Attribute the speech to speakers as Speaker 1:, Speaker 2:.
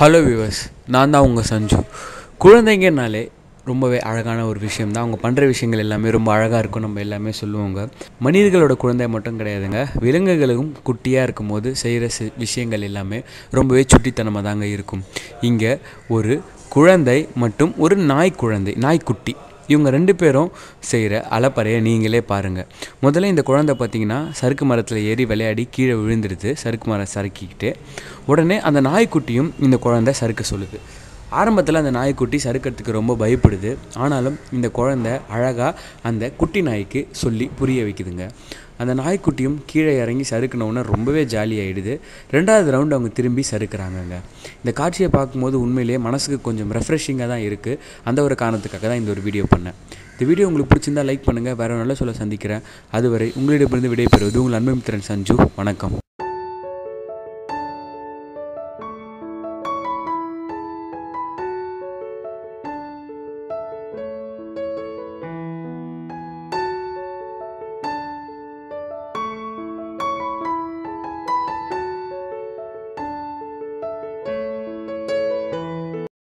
Speaker 1: hello viewers நான் தான் உங்கள் சஞ்சு குழந்தைங்கனாலே ரொம்பவே அழகான ஒரு விஷயம் தான் அவங்க பண்ணுற விஷயங்கள் எல்லாமே ரொம்ப அழகாக இருக்கும் நம்ம எல்லாமே சொல்லுவாங்க மனிதர்களோட குழந்தை மட்டும் கிடையாதுங்க விலங்குகளும் குட்டியாக இருக்கும்போது செய்கிற சி விஷயங்கள் எல்லாமே ரொம்பவே சுட்டித்தனமாக தாங்க இருக்கும் இங்கே ஒரு குழந்தை மற்றும் ஒரு நாய் குழந்தை நாய்க்குட்டி இவங்க ரெண்டு பேரும் செய்கிற அலப்பறையை நீங்களே பாருங்கள் முதல்ல இந்த குழந்தை பார்த்தீங்கன்னா சறுக்கு மரத்தில் ஏறி விளையாடி கீழே விழுந்துடுது சறுக்கு மரம் சறுக்கிக்கிட்டு உடனே அந்த நாய்க்குட்டியும் இந்த குழந்தை சறுக்க சொல்லுது ஆரம்பத்தில் அந்த நாய்க்குட்டி சறுக்கிறதுக்கு ரொம்ப பயப்படுது ஆனாலும் இந்த குழந்தை அழகாக அந்த குட்டி நாய்க்கு சொல்லி புரிய வைக்குதுங்க அந்த நாய்க்குட்டியும் கீழே இறங்கி சறுக்குனவுடனே ரொம்பவே ஜாலியாகிடுது ரெண்டாவது ரவுண்டு அவங்க திரும்பி சறுக்குறாங்கங்க இந்த காட்சியை பார்க்கும்போது உண்மையிலேயே மனசுக்கு கொஞ்சம் ரெஃப்ரெஷிங்காக தான் இருக்குது அந்த ஒரு காரணத்துக்காக தான் இந்த ஒரு வீடியோ பண்ணேன் இந்த வீடியோ உங்களுக்கு பிடிச்சிருந்தா லைக் பண்ணுங்கள் வேறு நல்ல சொல்ல சந்திக்கிறேன் அதுவரை உங்களிடமிருந்து விடைபெறுவது உங்கள் அன்பு மித்திரன் சஞ்சு வணக்கம்